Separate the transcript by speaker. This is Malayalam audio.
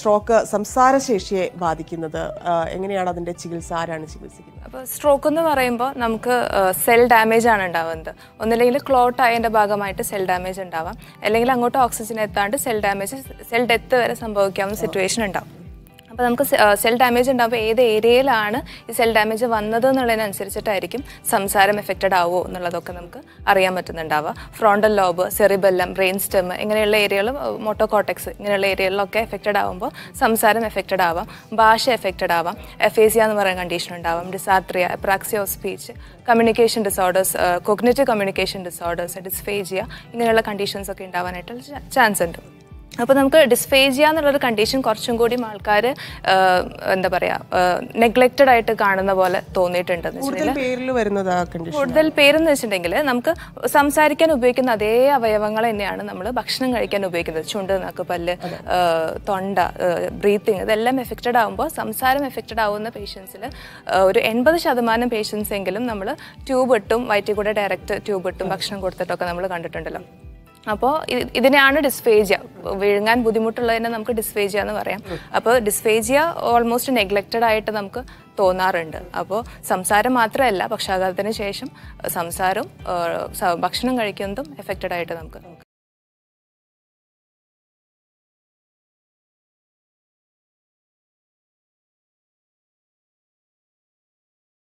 Speaker 1: സ്ട്രോക്ക് സംസാരശേഷിയെ ബാധിക്കുന്നത് ആ, എങ്ങനെയാണ് അതിന്റെ ചികിത്സ ആരാണ് ചികിത്സിക്കുന്നത്
Speaker 2: അപ്പോൾ സ്ട്രോക്ക് എന്ന് പറയുമ്പോൾ നമുക്ക് സെൽ ഡാമേജ് ആണ് ഉണ്ടാവുന്നത് ഒന്നില്ലെങ്കിൽ ക്ലോട്ട് ആയതിൻ്റെ ഭാഗമായിട്ട് സെൽ ഡാമേജ് ഉണ്ടാവാം അല്ലെങ്കിൽ അങ്ങോട്ട് ഓക്സിജൻ എത്താണ്ട് സെൽ ഡാമേജ് സെൽ ഡെത്ത് വരെ സംഭവിക്കാവുന്ന സിറ്റുവേഷൻ ഉണ്ടാവും അപ്പോൾ നമുക്ക് സെൽ ഡാമേജ് ഉണ്ടാകുമ്പോൾ ഏത് ഏരിയയിലാണ് ഈ സെൽ ഡാമേജ് വന്നത് എന്നുള്ളതിനനുസരിച്ചിട്ടായിരിക്കും സംസാരം എഫക്റ്റഡ് ആവുമോ എന്നുള്ളതൊക്കെ നമുക്ക് അറിയാൻ പറ്റുന്നുണ്ടാവുക frontal lobe cerebellum brain stem ഇങ്ങനെയുള്ള ഏരിയകളും മോട്ടോകോട്ടക്സ് ഇങ്ങനെയുള്ള ഏരിയകളിലൊക്കെ എഫക്റ്റഡ് ആവുമ്പോൾ സംസാരം എഫക്റ്റഡ് ആവാം ഭാഷ എഫക്റ്റഡ് ആവാം എഫേസിയ എന്ന് പറയുന്ന കണ്ടീഷൻ ഉണ്ടാവാം dysarthria apraxia of speech communication disorders cognitive communication disorders dysphagia ഇങ്ങനെയുള്ള കണ്ടീഷൻസ് ഒക്കെ ഉണ്ടാവാനായിട്ടുള്ള ചാൻസ് ഉണ്ട് അപ്പോൾ നമുക്ക് ഡിസ്ഫേജിയ എന്നുള്ളൊരു കണ്ടീഷൻ കുറച്ചും കൂടി ആൾക്കാർ എന്താ പറയുക നെഗ്ലക്റ്റഡ് ആയിട്ട് കാണുന്ന പോലെ തോന്നിയിട്ടുണ്ട് എന്ന്
Speaker 1: കൂടുതൽ പേരിൽ വരുന്നത് ആ കണ്ടീഷൻ
Speaker 2: കൂടുതൽ പേരെന്ന് വെച്ചിട്ടുണ്ടെങ്കിൽ നമുക്ക് സംസാരിക്കാൻ ഉപയോഗിക്കുന്ന അതേ അവയവങ്ങൾ തന്നെയാണ് നമ്മൾ ഭക്ഷണം കഴിക്കാൻ ഉപയോഗിക്കുന്നത് ചുണ്ട് നാക്ക് പല്ല് ആ, തൊണ്ട ബ്രീത്തിങ് ഇതെല്ലാം എഫക്റ്റഡ് ആകുമ്പോൾ സംസാരം എഫക്റ്റഡ് ആവുന്ന പേഷ്യൻസിൽ ഒരു എൺപത് ശതമാനം പേഷ്യൻസ് എങ്കിലും നമ്മൾ ട്യൂബ് ഇട്ടും വയറ്റിൽ കൂടെ ഡയറക്റ്റ് ട്യൂബ് ഇട്ടും ഭക്ഷണം കൊടുത്തിട്ടൊക്കെ നമ്മൾ കണ്ടിട്ടുണ്ടല്ലോ അപ്പോൾ ഇതിനെയാണ് ഡിസ്ഫേജിയ വിഴുങ്ങാൻ ബുദ്ധിമുട്ടുള്ളതിനെ നമുക്ക് ഡിസ്ഫേജിയ എന്ന് പറയാം അപ്പോൾ ഡിസ്ഫേജിയ ഓൾമോസ്റ്റ് നെഗ്ലക്റ്റഡ് ആയിട്ട് നമുക്ക് തോന്നാറുണ്ട് അപ്പോൾ സംസാരം മാത്രമല്ല പക്ഷാഘാതത്തിന് ശേഷം സംസാരവും ആ, സ- ഭക്ഷണം കഴിക്കുന്നതും എഫക്റ്റഡ് ആയിട്ട് നമുക്ക്